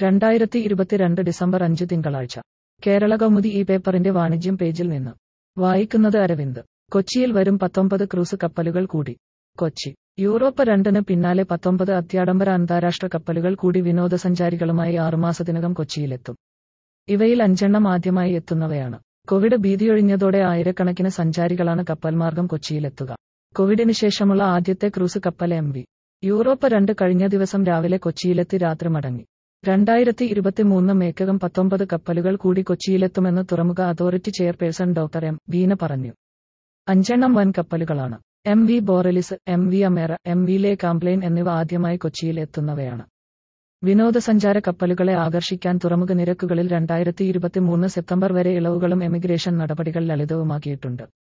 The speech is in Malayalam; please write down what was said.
രണ്ടായിരത്തി ഇരുപത്തിരണ്ട് ഡിസംബർ അഞ്ച് തിങ്കളാഴ്ച കേരള കൗമുദി ഈ പേപ്പറിന്റെ വാണിജ്യം പേജിൽ നിന്ന് വായിക്കുന്നത് അരവിന്ദ് കൊച്ചിയിൽ വരും പത്തൊമ്പത് ക്രൂസ് കപ്പലുകൾ കൂടി കൊച്ചി യൂറോപ്പ് രണ്ടിന് പിന്നാലെ പത്തൊമ്പത് അത്യാഡംബര അന്താരാഷ്ട്ര കപ്പലുകൾ കൂടി വിനോദസഞ്ചാരികളുമായി ആറുമാസത്തിനകം കൊച്ചിയിലെത്തും ഇവയിൽ അഞ്ചെണ്ണം ആദ്യമായി എത്തുന്നവയാണ് കോവിഡ് ഭീതിയൊഴിഞ്ഞതോടെ ആയിരക്കണക്കിന് സഞ്ചാരികളാണ് കപ്പൽ മാർഗം കൊച്ചിയിലെത്തുക കോവിഡിന് ശേഷമുള്ള ആദ്യത്തെ ക്രൂസ് കപ്പൽ എം വി യൂറോപ്പ് രണ്ട് കഴിഞ്ഞ ദിവസം രാവിലെ കൊച്ചിയിലെത്തി രാത്രി മടങ്ങി രണ്ടായിരത്തി ഇരുപത്തിമൂന്ന് മേക്കകം പത്തൊമ്പത് കപ്പലുകൾ കൂടി കൊച്ചിയിലെത്തുമെന്ന് തുറമുഖ authority chairperson doctor M Beena പറഞ്ഞു അഞ്ചെണ്ണം വൻ കപ്പലുകളാണ് M V Borealis M V Amera M V Le Champlain എന്നിവ ആദ്യമായി കൊച്ചിയിൽ എത്തുന്നവയാണ് വിനോദസഞ്ചാര കപ്പലുകളെ ആകർഷിക്കാൻ തുറമുഖ നിരക്കുകളിൽ രണ്ടായിരത്തി ഇരുപത്തിമൂന്ന് സെപ്റ്റംബർ വരെ ഇളവുകളും എമിഗ്രേഷൻ നടപടികൾ ലളിതവുമാക്കിയിട്ടുണ്ട്